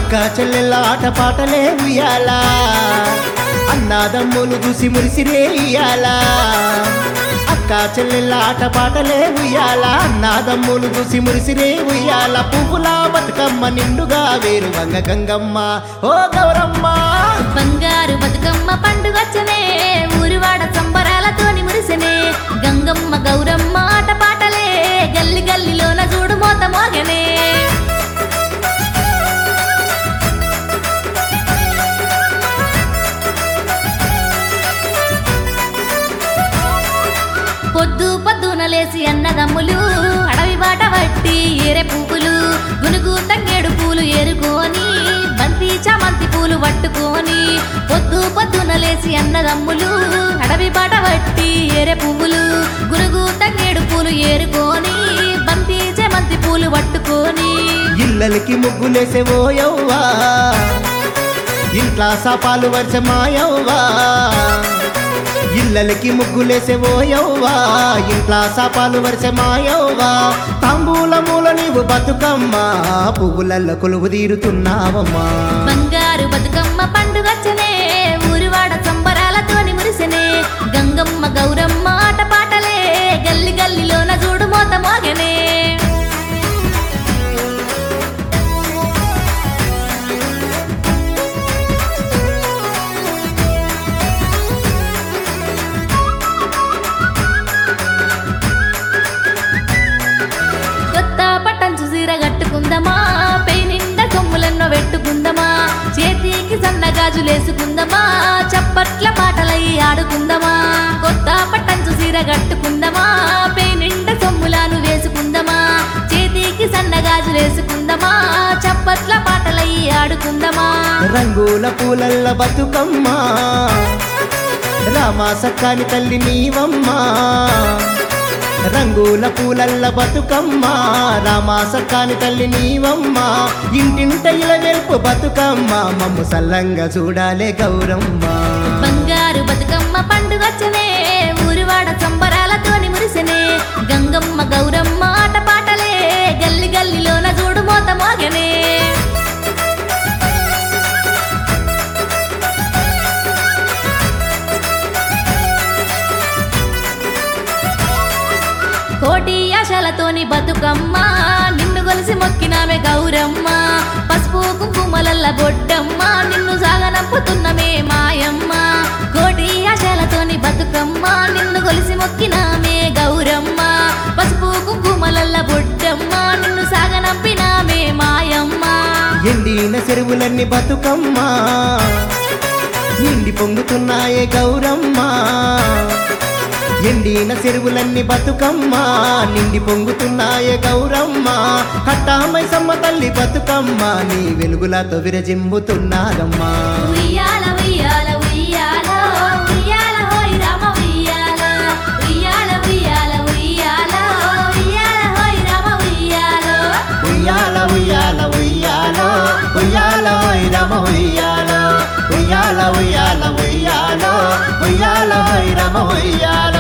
అక్క చెల్లెళ్ళ ఆట పాటలే ఉయ్యాలా అన్నాదమ్ములు చూసి మురిసిరే ఇయ్యాలా అక్క చెల్లెళ్ళ ఆట పాటలే ఉయ్యాలా అన్నాదమ్ములు చూసి మురిసిరే ఉయ్యాల పువ్వుల బతుకమ్మ నిండుగా వేరు వంగ గంగమ్మ ఓ గౌరమ్మ బంగారు బతుకమ్మ పండుగచ్చనే ఊరివాడ సంబరాలతోని మురిసెనే గంగమ్మ గౌరమ్మ ఆట పాటలే గల్లి గల్లిలోన చూడు మోత మోగనే పొద్దు పొద్దున లేసి అన్నదమ్ములు అడవి బాట పట్టి ఏరే పువ్వులు గునుగు తంగేడు పూలు ఏరుకొని బంతి చామంతి పూలు పట్టుకొని పొద్దు పొద్దున లేసి అన్నదమ్ములు అడవి బాట పట్టి ఏరే పువ్వులు గునుగు తంగేడు పూలు ఏరుకొని బంతి చామంతి పూలు పట్టుకొని ఇళ్ళకి ముగ్గులేసే ఓయవ్వా ఇంట్లా సపాలు వరుస మాయవ్వా ఇళ్ళకి ముగ్గులేసే ఓయవ్వా ఇంట్లా సపాలు వరుస మాయవ్వా తాంబూల మూల నీవు బతుకమ్మ పువ్వులల్ల కొలువు తీరుతున్నావమ్మా బంగారు బతుకమ్మ పండుగచ్చనే ఊరివాడ సంబరాలతోని మురిసెనే గంగమ్మ గౌరమ్మ ఆట పాటలే గల్లి గల్లిలోన చూడు మోత మోగనే కొత్త పట్టంచు సీర కట్టుకుందమా పెయి నిండా కొమ్ములెన్నో పెట్టుకుందమా చేతికి సన్న గాజులేసుకుందమా చప్పట్ల పాటలై ఆడుకుందమా కొత్త పట్టంచు సీర కట్టుకుందమా పెయి నిండా సొమ్ములాను వేసుకుందమా చేతికి సన్న గాజులేసుకుందమా చప్పట్ల పాటలై ఆడుకుందమా రంగుల పూలల్ల బతుకమ్మ రామా సక్కాని తల్లి నీవమ్మా రంగుల పూలల్ల బతుకమ్మ రామా సక్కాని తల్లి నీవమ్మ ఇంటింట ఇల వెల్పు బతుకమ్మ మమ్ము సల్లంగా చూడాలే గౌరమ్మ బంగారు బతుకమ్మ పండుగచ్చనే ఊరివాడ సంబరాలతోని మురిసెనే గంగమ్మ గౌరమ్మ ఆట పాటలే గల్లి గల్లిలోన చూడు మోత మోగనే కోటి ఆశలతోని బతుకమ్మ నిన్ను గొలిసి మొక్కినామే గౌరమ్మ పసుపు కుంకుమలల్ల బొడ్డమ్మ నిన్ను సాగనంపుతున్నమే మాయమ్మ కోటి ఆశలతోని బతుకమ్మ నిన్ను గొలిసి మొక్కినామే గౌరమ్మ పసుపు కుంకుమలల్ల బొడ్డమ్మ నిన్ను సాగనంపినామే మాయమ్మ ఎండిన చెరువులన్నీ బతుకమ్మ నిండి పొంగుతున్నాయే గౌరమ్మ ఎండిన చెరువులన్నీ బతుకమ్మ నిండి పొంగుతున్నాయే గౌరమ్మ కట్టామై సమ్మ తల్లి బతుకమ్మ నీ వెలుగులతో విరజింబుతున్నారమ్మా ఉయ్యాల ఉయ్యాల ఉయ్యాల ఉయ్యాల హోయ్ రామ ఉయ్యాల ఉయ్యాల ఉయ్యాల ఉయ్యాల ఉయ్యాల హోయ్ రామ ఉయ్యాల ఉయ్యాల ఉయ్యాల ఉయ్యాలో ఉయ్యాల హోయ్ రమ ఉయ్యాలో ఉయ్యాల ఉయ్యాల ఉయ్యాలో ఉయ్యాల హోయ్ రమ ఉయ్యాలో